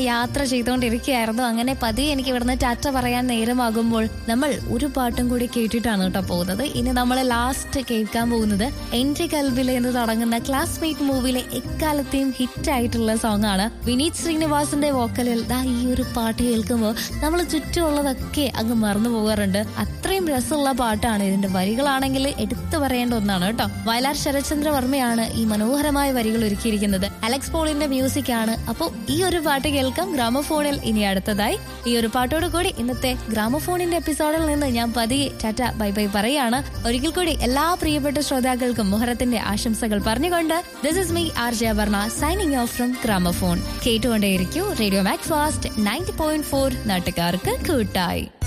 യാത്ര ചെയ്തുകൊണ്ടിരിക്കുകയായിരുന്നു അങ്ങനെ പതിയെ എനിക്ക് ഇവിടുന്ന് ടാറ്റ പറയാൻ നേരമാകുമ്പോൾ നമ്മൾ ഒരു പാട്ടും കൂടി കേട്ടിട്ടാണ് കേട്ടോ പോകുന്നത് ഇനി നമ്മൾ ലാസ്റ്റ് കേൾക്കാൻ പോകുന്നത് എന്റെ കൽബിലെ എന്ന് തുടങ്ങുന്ന ക്ലാസ്മേറ്റ് മൂവിയിലെ എക്കാലത്തെയും ഹിറ്റ് ആയിട്ടുള്ള സോങ് ആണ് വിനീത് ശ്രീനിവാസിന്റെ വോക്കലിൽ ദാ ഈ ഒരു പാട്ട് കേൾക്കുമ്പോൾ നമ്മൾ ചുറ്റുമുള്ളതൊക്കെ അങ്ങ് മറന്നു പോകാറുണ്ട് അത്രയും രസമുള്ള പാട്ടാണ് ഇതിന്റെ വരികളാണെങ്കിൽ എടുത്തു പറയേണ്ട ഒന്നാണ് കേട്ടോ വയലാർ ശരത്ചന്ദ്ര വർമ്മയാണ് ഈ മനോഹരമായ വരികൾ ഒരുക്കിയിരിക്കുന്നത് അലക്സ് പോളിന്റെ മ്യൂസിക് ആണ് അപ്പോൾ ഈ ഒരു പാട്ട് കേൾക്കാം ഗ്രാമഫോണിൽ ഇനി അടുത്തതായി ഈ ഒരു പാട്ടോട് കൂടി ഇന്നത്തെ ഗ്രാമഫോണിന്റെ എപ്പിസോഡിൽ നിന്ന് ഞാൻ പതിയെ ടാറ്റ ബൈ ബൈ പറയാണ് ഒരിക്കൽ കൂടി എല്ലാ പ്രിയപ്പെട്ട ശ്രോതാക്കൾക്കും മുഹറത്തിന്റെ ആശംസകൾ പറഞ്ഞുകൊണ്ട് this is me R J Aparna signing off from gramophone കേട്ടുകൊണ്ടേയിരിക്കൂ radio Max fast ninety point four നാട്ടുകാർക്ക് കൂട്ടായി